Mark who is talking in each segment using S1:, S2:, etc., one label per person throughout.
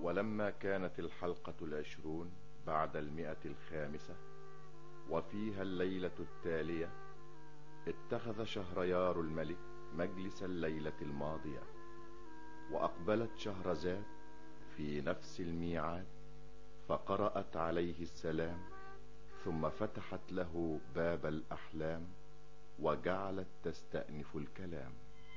S1: ولما كانت الحلقة العشرون بعد المئة الخامسة وفيها الليلة التالية اتخذ شهريار الملك مجلس الليلة الماضية وأقبلت شهرزاد في نفس الميعاد فقرأت عليه السلام ثم فتحت له باب الأحلام وجعلت تستأنف الكلام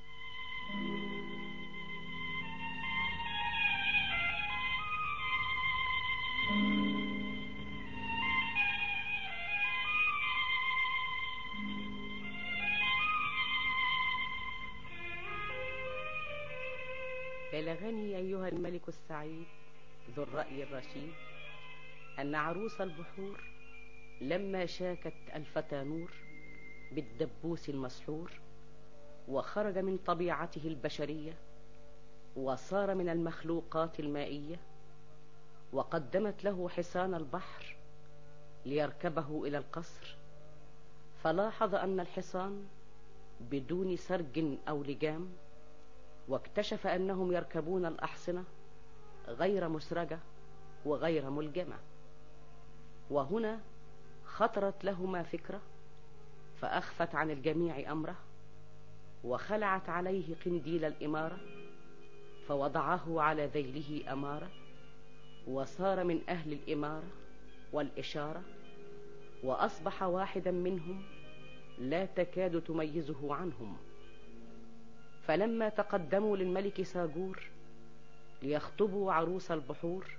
S2: بلغني أيها الملك السعيد ذو الرأي الرشيد أن عروس البحور لما شاكت الفتى نور بالدبوس المسحور وخرج من طبيعته البشرية وصار من المخلوقات المائية وقدمت له حصان البحر ليركبه إلى القصر فلاحظ أن الحصان بدون سرج أو لجام واكتشف أنهم يركبون الأحصنة غير مسرجة وغير ملجمة وهنا خطرت لهما فكرة فأخفت عن الجميع أمره وخلعت عليه قنديل الإمارة فوضعه على ذيله أمارة وصار من أهل الإمارة والإشارة وأصبح واحدا منهم لا تكاد تميزه عنهم فلما تقدموا للملك ساجور ليخطبوا عروس البحور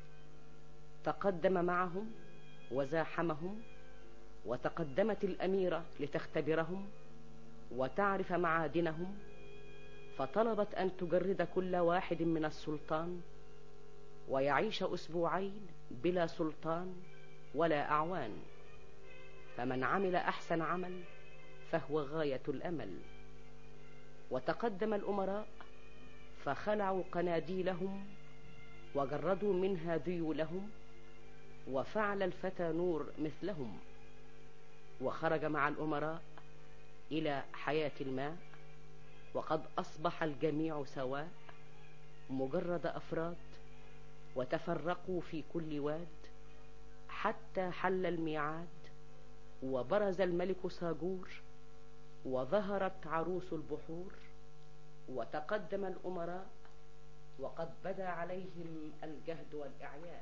S2: تقدم معهم وزاحمهم وتقدمت الأميرة لتختبرهم وتعرف معادنهم فطلبت أن تجرد كل واحد من السلطان ويعيش أسبوعين بلا سلطان ولا أعوان فمن عمل أحسن عمل فهو غاية الأمل وتقدم الأمراء فخلعوا قناديلهم وجردوا منها ذيولهم وفعل الفتى نور مثلهم وخرج مع الأمراء إلى حياة الماء وقد أصبح الجميع سواء مجرد أفراد وتفرقوا في كل واد حتى حل الميعاد وبرز الملك ساجور وظهرت عروس البحور وتقدم الأمراء وقد بدا عليهم الجهد والإعياء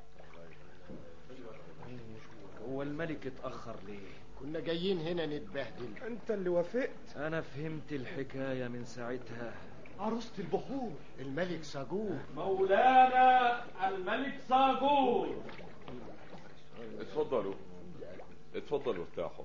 S3: هو الملك اتأخر ليه
S4: كنا جايين هنا نتبهدل
S5: انت اللي وافقت
S3: انا فهمت الحكاية من ساعتها
S5: عروسة البحور
S4: الملك ساجور
S6: مولانا الملك ساجور
S7: اتفضلوا اتفضلوا ارتاحوا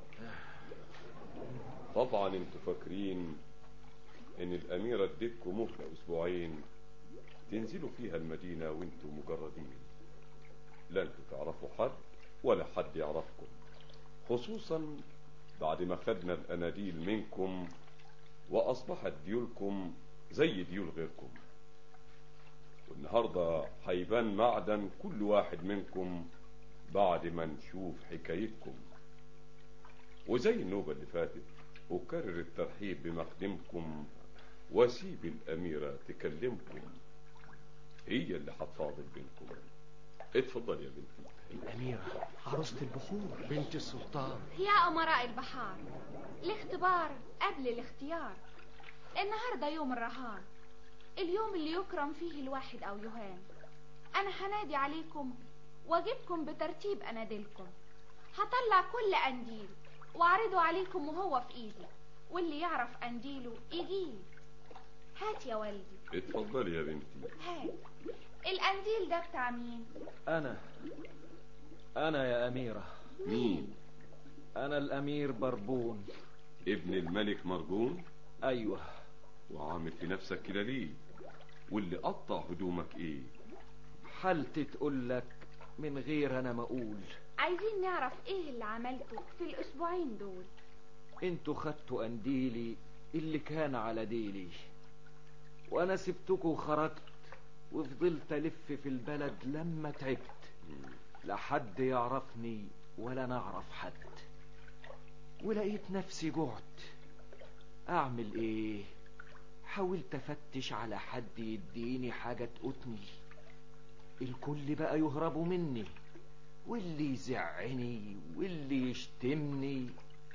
S7: طبعا انتوا فاكرين ان الاميرة اديتكم مهلة اسبوعين تنزلوا فيها المدينة وانتوا مجردين لا انتوا تعرفوا حد ولا حد يعرفكم خصوصا بعد ما خدنا الاناديل منكم واصبحت ديولكم زي ديول غيركم والنهاردة هيبان معدن كل واحد منكم بعد ما نشوف حكايتكم وزي النوبة اللي فاتت أكرر الترحيب بمخدمكم واسيب الأميرة تكلمكم هي اللي هتفاضل بينكم اتفضل يا بنتي
S5: الأميرة عروسة البحور
S4: بنت السلطان
S8: يا أمراء البحار الاختبار قبل الاختيار النهاردة يوم الرهان اليوم اللي يكرم فيه الواحد أو يهان أنا هنادي عليكم واجيبكم بترتيب أناديلكم هطلع كل أنديل واعرضه عليكم وهو في إيدي واللي يعرف أنديله يجيلي هات يا والدي
S7: اتفضلي يا بنتي
S8: هات الأنديل ده بتاع مين
S3: انا انا يا اميرة
S7: مين
S3: انا الامير بربون
S7: ابن الملك مرجون
S3: ايوه
S7: وعامل في نفسك كده ليه واللي قطع هدومك ايه
S3: حالتي تقول لك من غير انا ما اقول
S8: عايزين نعرف ايه اللي عملته في الأسبوعين دول
S3: انتوا خدتوا انديلي اللي كان على ديلي وانا سبتكوا وخرجت وفضلت الف في البلد لما تعبت لا حد يعرفني ولا نعرف حد ولقيت نفسي جعت اعمل ايه حاولت افتش على حد يديني حاجة تقوتني الكل بقى يهربوا مني واللي يزعني واللي يشتمني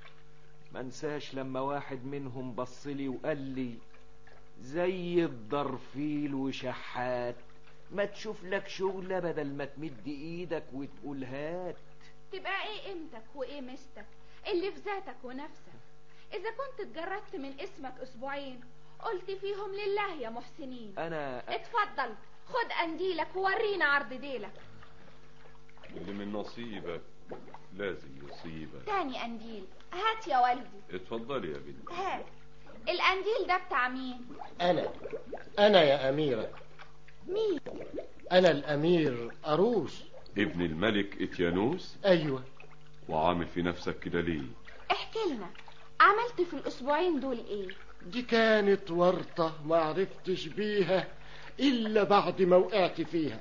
S3: منساش لما واحد منهم بصلي وقال لي زي الضرفيل وشحات ما تشوف لك شغلة بدل ما تمد ايدك وتقول هات
S8: تبقى ايه قيمتك وايه مستك اللي في ذاتك ونفسك اذا كنت اتجردت من اسمك اسبوعين قلت فيهم لله يا محسنين
S3: انا
S8: اتفضل خد قنديلك وورينا عرض ديلك
S7: اللي من نصيبك لازم يصيبك
S8: تاني قنديل هات يا والدي
S7: اتفضلي يا بنتي
S8: هات القنديل ده بتاع مين
S4: أنا أنا يا أميرة
S8: مين
S4: أنا الأمير أروس
S7: ابن الملك اتيانوس
S4: أيوة
S7: وعامل في نفسك كده ليه
S8: احكي لنا عملت في الاسبوعين دول ايه
S4: دي كانت ورطة ما عرفتش بيها إلا بعد ما وقعت فيها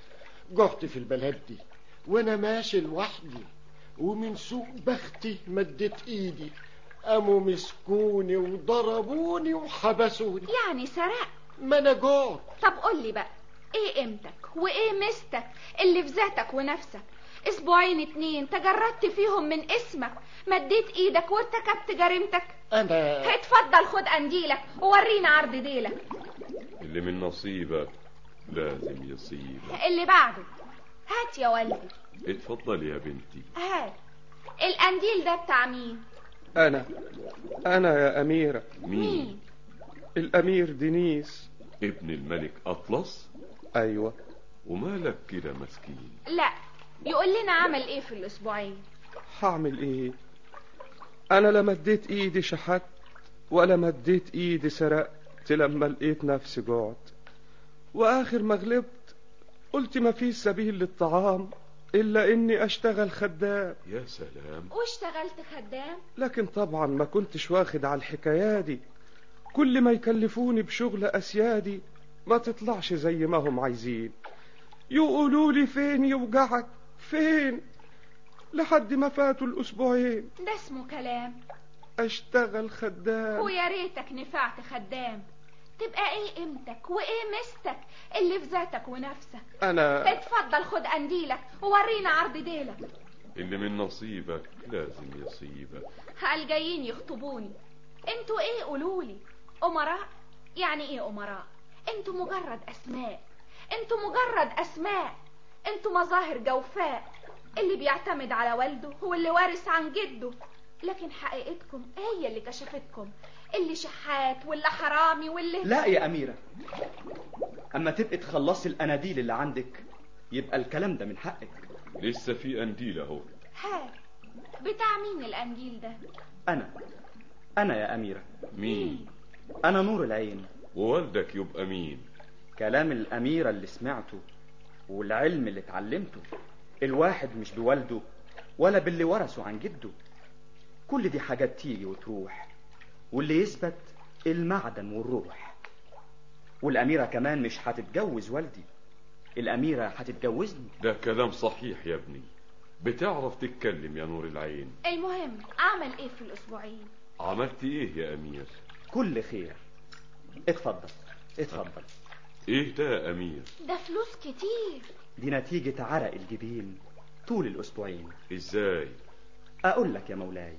S4: جعت في البلد دي وأنا ماشي لوحدي ومن سوء بختي مدت إيدي قاموا مسكوني وضربوني وحبسوني
S8: يعني سرقت
S4: ما أنا جعت
S8: طب قول لي بقى ايه قيمتك وايه مستك اللي في ذاتك ونفسك اسبوعين اتنين تجردت فيهم من اسمك مديت ايدك وارتكبت جريمتك
S4: أنا
S8: اتفضل خد قنديلك وورينا عرض ديلك
S7: اللي من نصيبك لازم يصيبك
S8: اللي بعده هات يا والدي
S7: اتفضلي يا بنتي
S8: هات القنديل ده بتاع مين
S5: أنا أنا يا أميرة
S7: مين
S5: الأمير دينيس
S7: ابن الملك اطلس
S5: أيوة
S7: ومالك كده مسكين
S8: لا يقول لنا عمل ايه في الاسبوعين
S5: هعمل إيه أنا لا مديت إيدي شحت ولا مديت إيدي سرقت لما لقيت نفسي جعت وآخر ما غلبت قلت ما فيش سبيل للطعام إلا إني أشتغل خدام
S7: يا سلام
S8: واشتغلت خدام
S5: لكن طبعا ما كنتش واخد على الحكاية دي كل ما يكلفوني بشغل أسيادي ما تطلعش زي ما هم عايزين يقولوا لي فين يوجعك فين لحد ما فاتوا الأسبوعين
S8: ده اسمه كلام
S5: أشتغل خدام
S8: ويا ريتك نفعت خدام تبقى ايه قيمتك وايه مستك اللي في ذاتك ونفسك
S5: أنا
S8: اتفضل خد قنديلك وورينا عرض ديلك
S7: اللي من نصيبك لازم يصيبك
S8: قال جايين يخطبوني انتوا ايه قولولي امراء يعني ايه امراء انتوا مجرد اسماء انتوا مجرد اسماء انتوا مظاهر جوفاء اللي بيعتمد على والده هو اللي وارث عن جده لكن حقيقتكم هي اللي كشفتكم اللي شحات واللي حرامي واللي
S9: لا يا أميرة أما تبقي تخلصي الأناديل اللي عندك يبقى الكلام ده من حقك
S7: لسه في قنديل اهو
S8: ها بتاع مين القنديل ده
S9: أنا أنا يا أميرة
S7: مين
S9: أنا نور العين
S7: ووالدك يبقى مين
S9: كلام الأميرة اللي سمعته والعلم اللي اتعلمته الواحد مش بوالده ولا باللي ورثه عن جده كل دي حاجات تيجي وتروح واللي يثبت المعدن والروح والأميرة كمان مش هتتجوز والدي الأميرة هتتجوزني
S7: ده كلام صحيح يا ابني بتعرف تتكلم يا نور العين
S8: المهم عمل ايه في الاسبوعين
S7: عملت ايه يا امير
S9: كل خير اتفضل اتفضل
S7: ايه ده يا امير
S8: ده فلوس كتير
S9: دي نتيجة عرق الجبين طول الأسبوعين
S7: ازاي
S9: أقول لك يا مولاي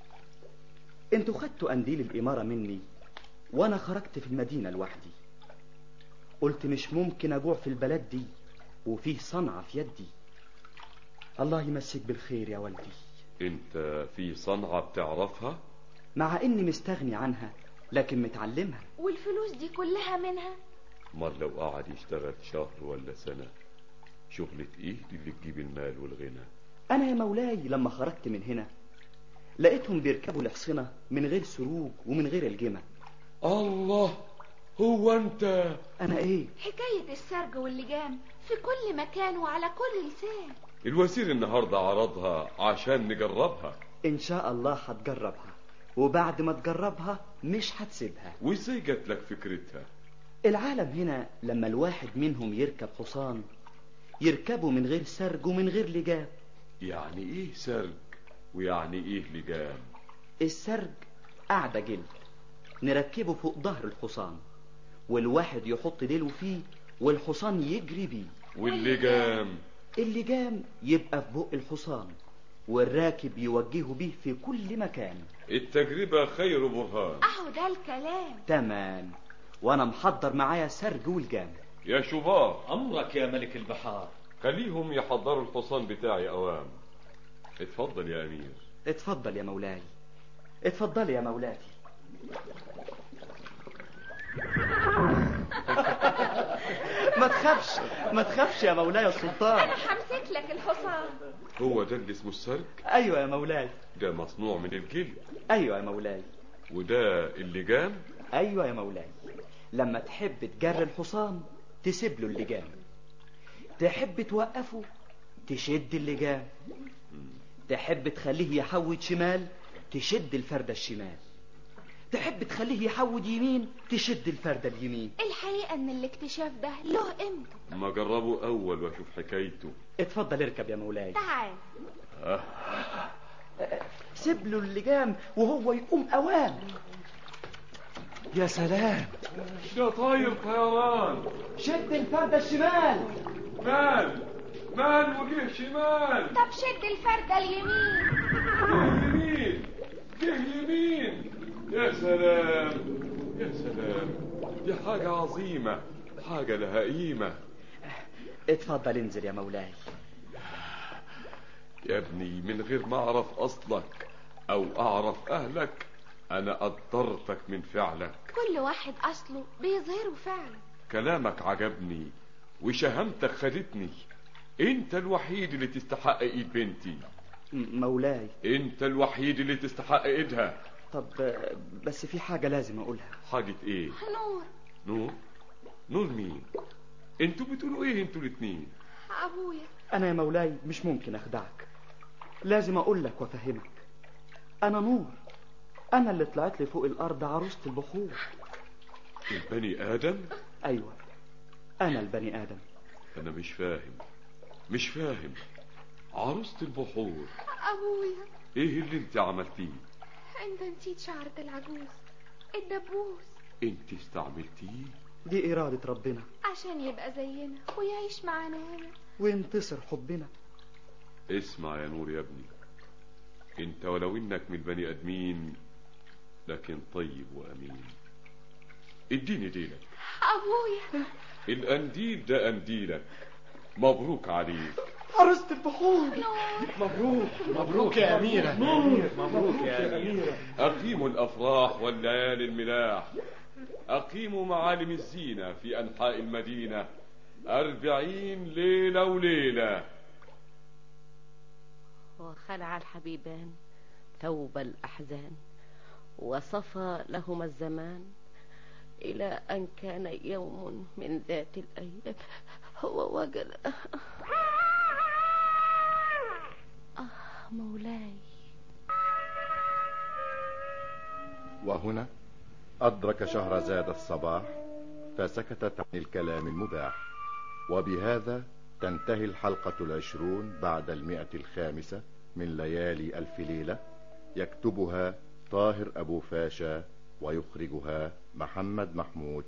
S9: انتوا خدتوا قنديل الإمارة مني وأنا خرجت في المدينة لوحدي قلت مش ممكن أجوع في البلد دي وفيه صنعة في يدي الله يمسك بالخير يا والدي
S7: انت في صنعة بتعرفها
S9: مع إني مستغني عنها لكن متعلمها
S8: والفلوس دي كلها منها
S7: مر لو قعد يشتغل شهر ولا سنة شغلة ايه دي اللي تجيب المال والغنى
S9: أنا يا مولاي لما خرجت من هنا لقيتهم بيركبوا الحصنة من غير سروج ومن غير الجمل
S7: الله هو انت
S9: أنا إيه
S8: حكاية السرج واللجام في كل مكان وعلى كل لسان
S7: الوزير النهاردة عرضها عشان نجربها
S9: إن شاء الله هتجربها وبعد ما تجربها مش هتسيبها
S7: وازاي جات لك فكرتها
S9: العالم هنا لما الواحد منهم يركب حصان يركبه من غير سرج ومن غير لجام
S7: يعني ايه سرج ويعني ايه لجام
S9: السرج قاعدة جلد نركبه فوق ظهر الحصان والواحد يحط ديله فيه والحصان يجري بيه
S7: واللجام
S9: اللجام يبقى في بق الحصان والراكب يوجهه به في كل مكان
S7: التجربة خير برهان
S8: اهو ده الكلام
S9: تمام وانا محضر معايا سرج والجام
S7: يا شباب
S6: أمرك يا ملك البحار
S7: خليهم يحضروا الحصان بتاعي أوام اتفضل يا أمير
S9: اتفضل يا مولاي اتفضل يا مولاتي ما تخافش ما تخافش يا مولاي السلطان
S8: انا همسك لك الحصان
S7: هو ده اللي اسمه السرج
S9: ايوه يا مولاي
S7: ده مصنوع من الجلد
S9: ايوه يا مولاي
S7: وده اللجام
S9: ايوه يا مولاي لما تحب تجري الحصان تسيب له اللجام تحب توقفه تشد اللجام تحب تخليه يحود شمال تشد الفردة الشمال تحب تخليه يحود يمين تشد الفردة اليمين
S8: الحقيقة ان الاكتشاف ده له قيمته
S7: ما جربه أول وأشوف حكايته
S9: اتفضل اركب يا مولاي
S8: تعال
S9: سيب له اللجام وهو يقوم اوام يا سلام
S7: ده طاير طيران
S9: شد الفردة الشمال
S7: مان مان وجه شمال
S8: طب شد الفردة اليمين
S7: جه يمين جه يمين يا سلام يا سلام دي حاجة عظيمة حاجة لها قيمة
S9: اتفضل انزل يا مولاي
S7: يا ابني من غير ما أعرف أصلك أو أعرف أهلك أنا قدرتك من فعلك
S8: كل واحد اصله بيظهره فعلا
S7: كلامك عجبني وشهامتك خدتني انت الوحيد اللي تستحق ايد بنتي
S9: م- مولاي
S7: انت الوحيد اللي تستحق ايدها
S9: طب آه، بس في حاجة لازم اقولها
S7: حاجة ايه
S8: نور
S7: نور نور مين انتوا بتقولوا ايه انتوا الاتنين
S8: ابويا
S9: انا يا مولاي مش ممكن اخدعك لازم اقول لك وافهمك انا نور انا اللي طلعت لي فوق الارض عروسة البخور
S7: البني ادم
S9: ايوه انا البني ادم
S7: انا مش فاهم مش فاهم عروسة البحور
S8: ابويا
S7: ايه اللي انت عملتيه
S8: انت نسيت شعرة العجوز الدبوس
S7: انت استعملتيه
S9: دي ارادة ربنا
S8: عشان يبقى زينا ويعيش معانا هنا
S9: وينتصر حبنا
S7: اسمع يا نور يا ابني انت ولو انك من البني ادمين لكن طيب وامين اديني ديلك
S8: ابويا
S7: القنديل ده قنديلك مبروك عليك
S9: عروسة البخور
S4: مبروك مبروك يا أميرة
S3: مبروك يا أمير
S7: أقيموا الأفراح والليالي الملاح أقيموا معالم الزينة في أنحاء المدينة أربعين ليلة وليلة
S2: وخلع الحبيبان ثوب الأحزان وصفى لهما الزمان إلى أن كان يوم من ذات الأيام هو وجد آه مولاي
S1: وهنا أدرك شهرزاد الصباح فسكتت عن الكلام المباح وبهذا تنتهي الحلقة العشرون بعد المئة الخامسة من ليالي ألف ليلة يكتبها طاهر أبو فاشا ويخرجها محمد محمود